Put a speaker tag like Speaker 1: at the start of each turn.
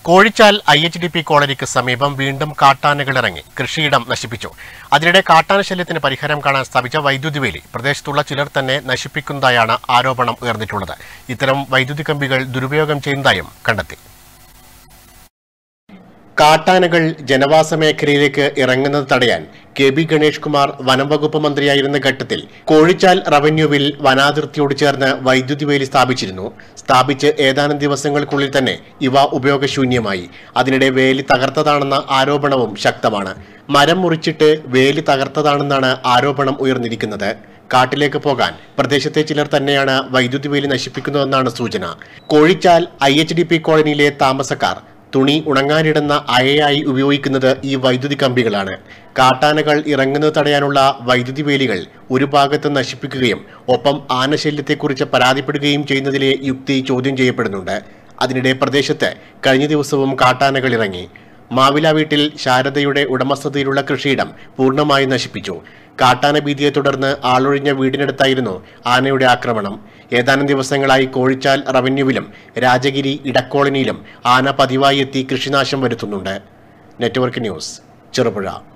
Speaker 1: Kozhichal I H D P കോളനിക്ക് സമീപം വീണ്ടും കാട്ടാനകൾ ഇറങ്ങി കൃഷിയിടം നശിപ്പിച്ചു അതിനിടെ കാട്ടാന ശല്യത്തിന് പരിഹാരം കാണാൻ സ്ഥാപിച്ച വൈദ്യുതി വേലി പ്രദേശത്തുള്ള ചിലർ തന്നെ നശിപ്പിക്കുന്നതായാണ് ആരോപണം ഉയർന്നിട്ടുള്ളത് ഇത്തരം വൈദ്യുതി കമ്പികൾ ദുരുപയോഗം ചെയ്യുന്നതായും കണ്ടെത്തി കാട്ടാനകൾ ജനവാസ മേഖലയിലേക്ക് ഇറങ്ങുന്നത് തടയാൻ കെ ബി ഗണേഷ് കുമാർ വനം വകുപ്പ് മന്ത്രിയായിരുന്ന ഘട്ടത്തിൽ കോഴിച്ചാൽ റവന്യൂവിൽ വനാതിർത്തിയോട് ചേർന്ന് വൈദ്യുതി വേലി സ്ഥാപിച്ചിരുന്നു സ്ഥാപിച്ച് ഏതാനും ദിവസങ്ങൾക്കുള്ളിൽ തന്നെ ഇവ ഉപയോഗശൂന്യമായി അതിനിടെ വേലി തകർത്തതാണെന്ന ആരോപണവും ശക്തമാണ് മരം മുറിച്ചിട്ട് വേലി തകർത്തതാണെന്നാണ് ആരോപണം ഉയർന്നിരിക്കുന്നത് കാട്ടിലേക്ക് പോകാൻ പ്രദേശത്തെ ചിലർ തന്നെയാണ് വൈദ്യുതി വേലി നശിപ്പിക്കുന്നതെന്നാണ് സൂചന Kozhichal I H D P കോളനിയിലെ താമസക്കാർ തുണി ഉണങ്ങാനിടുന്ന അയയായി ഉപയോഗിക്കുന്നത് ഈ വൈദ്യുതി കമ്പികളാണ് കാട്ടാനകൾ ഇറങ്ങുന്നത് തടയാനുള്ള വൈദ്യുതി വേലികൾ ഒരു ഭാഗത്ത് നശിപ്പിക്കുകയും ഒപ്പം ആനശല്യത്തെക്കുറിച്ച് പരാതിപ്പെടുകയും ചെയ്യുന്നതിലെ യുക്തി ചോദ്യം ചെയ്യപ്പെടുന്നുണ്ട് അതിനിടെ പ്രദേശത്ത് കഴിഞ്ഞ ദിവസവും കാട്ടാനകൾ ഇറങ്ങി മാവില വീട്ടിൽ ശാരദയുടെ ഉടമസ്ഥതയിലുള്ള കൃഷിയിടം പൂർണ്ണമായി നശിപ്പിച്ചു കാട്ടാന ഭീതിയെ തുടർന്ന് ആളൊഴിഞ്ഞ വീടിനടുത്തായിരുന്നു ആനയുടെ ആക്രമണം ഏതാനും ദിവസങ്ങളായി കോഴിച്ചാൽ റവന്യൂവിലും രാജഗിരി ഇടക്കോളനിയിലും ആന പതിവായി എത്തി കൃഷിനാശം വരുത്തുന്നുണ്ട് നെറ്റ്വർക്ക് ന്യൂസ് ചെറുപുഴ